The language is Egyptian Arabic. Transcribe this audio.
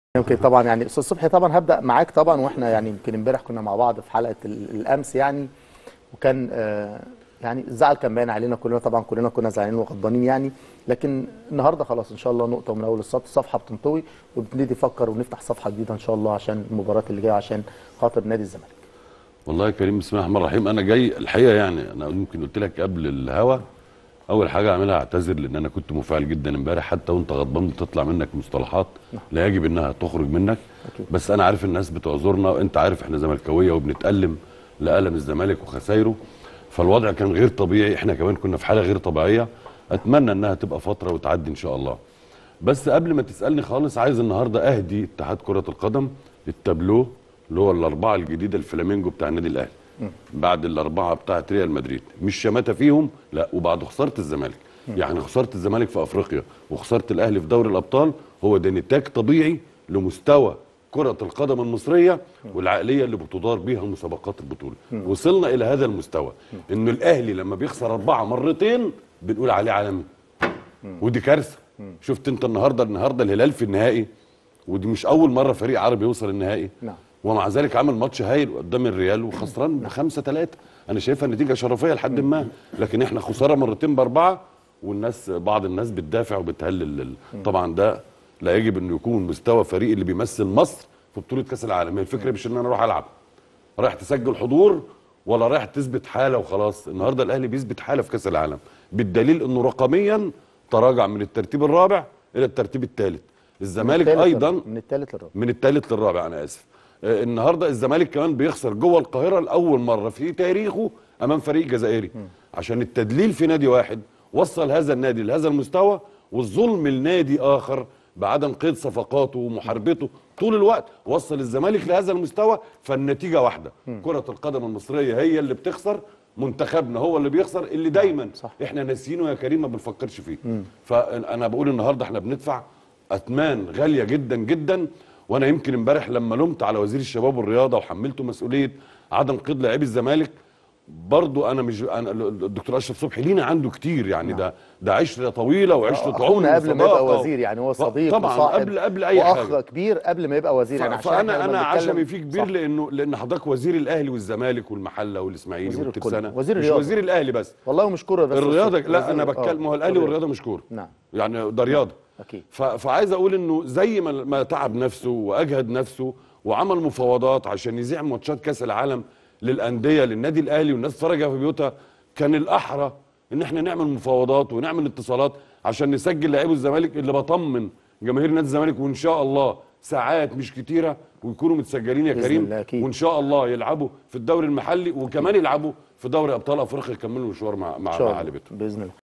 يمكن طبعا يعني استاذ صبحي طبعا هبدا معاك طبعا واحنا يعني يمكن امبارح كنا مع بعض في حلقه ال- الامس يعني وكان آه يعني الزعل كان باين علينا كلنا طبعا كلنا كنا زعلانين وغضبانين يعني لكن النهارده خلاص ان شاء الله نقطه من اول السطر الصفحه بتنطوي وبنبتدي نفكر ونفتح صفحه جديده ان شاء الله عشان المباراه اللي جايه عشان خاطر نادي الزمالك والله يا كريم بسم الله الرحمن الرحيم انا جاي الحقيقه يعني انا يمكن قلت لك قبل الهوا اول حاجه اعملها اعتذر لان انا كنت مفاعل جدا امبارح حتى وانت غضبان بتطلع منك مصطلحات لا يجب انها تخرج منك أكيد. بس انا عارف الناس بتعذرنا وانت عارف احنا زملكاويه وبنتالم لالم الزمالك وخسايره فالوضع كان غير طبيعي احنا كمان كنا في حاله غير طبيعيه اتمنى انها تبقى فتره وتعدي ان شاء الله بس قبل ما تسالني خالص عايز النهارده اهدي اتحاد كره القدم التابلو اللي هو الاربعه الجديده الفلامينجو بتاع النادي الاهلي بعد الاربعه بتاعت ريال مدريد مش شماته فيهم لا وبعد خساره الزمالك يعني خساره الزمالك في افريقيا وخساره الاهلي في دوري الابطال هو ده نتاج طبيعي لمستوى كرة القدم المصرية والعقلية اللي بتدار بيها مسابقات البطولة وصلنا إلى هذا المستوى إنه الأهلي لما بيخسر أربعة مرتين بنقول عليه عالمي ودي كارثه شفت انت النهارده النهارده الهلال في النهائي ودي مش اول مره فريق عربي يوصل النهائي نعم. ومع ذلك عمل ماتش هايل قدام الريال وخسران بخمسة ثلاثة انا شايفها نتيجه شرفيه لحد ما لكن احنا خساره مرتين باربعه والناس بعض الناس بتدافع وبتهلل ال- طبعا ده لا يجب انه يكون مستوى فريق اللي بيمثل مصر في بطوله كاس العالم هي الفكره مش ان انا اروح العب رايح تسجل حضور ولا رايح تثبت حاله وخلاص النهارده الاهلي بيثبت حاله في كاس العالم بالدليل انه رقميا تراجع من الترتيب الرابع الى الترتيب الثالث الزمالك من التالت ايضا للرابع. من الثالث للرابع من الثالث للرابع انا اسف آه، النهارده الزمالك كمان بيخسر جوه القاهره لاول مره في تاريخه امام فريق جزائري عشان التدليل في نادي واحد وصل هذا النادي لهذا المستوى والظلم لنادي اخر بعدم قيد صفقاته ومحاربته طول الوقت وصل الزمالك لهذا المستوى فالنتيجه واحده كره القدم المصريه هي اللي بتخسر منتخبنا هو اللي بيخسر اللي دايما صح. احنا ناسيينه يا كريم ما بنفكرش فيه فانا بقول النهارده احنا بندفع اثمان غاليه جدا جدا وانا يمكن امبارح لما لمت على وزير الشباب والرياضه وحملته مسؤوليه عدم قيد لاعبي الزمالك برضو انا مش انا الدكتور اشرف صبحي لينا عنده كتير يعني ده ده عشره طويله وعشره عمر اخونا قبل ما يبقى وصداقة. وزير يعني هو ف- صديق طبعا وصاحب قبل قبل اي واخ حاجه كبير قبل ما يبقى وزير يعني عشان فانا إحنا انا لما عشمي بنتكلم- فيه كبير صح. لانه لان حضرتك وزير الاهلي والزمالك والمحله والاسماعيلي وزير الكل. والترسانه وزير مش الرياضة. وزير الاهلي بس والله مش كوره بس الرياضه وزير- لا انا آه، بتكلم ما هو الاهلي الرياضة. والرياضه مش كوره نعم يعني ده رياضه اكيد ف- فعايز اقول انه زي ما ما تعب نفسه واجهد نفسه وعمل مفاوضات عشان يذيع ماتشات كاس العالم للانديه للنادي الاهلي والناس تتفرج في بيوتها كان الاحرى ان احنا نعمل مفاوضات ونعمل اتصالات عشان نسجل لاعبي الزمالك اللي بطمن جماهير نادي الزمالك وان شاء الله ساعات مش كتيره ويكونوا متسجلين يا بإذن كريم الله أكيد. وان شاء الله يلعبوا في الدوري المحلي وكمان يلعبوا في دوري ابطال افريقيا يكملوا المشوار مع ان مع شاء مع الله علي بيتهم باذن الله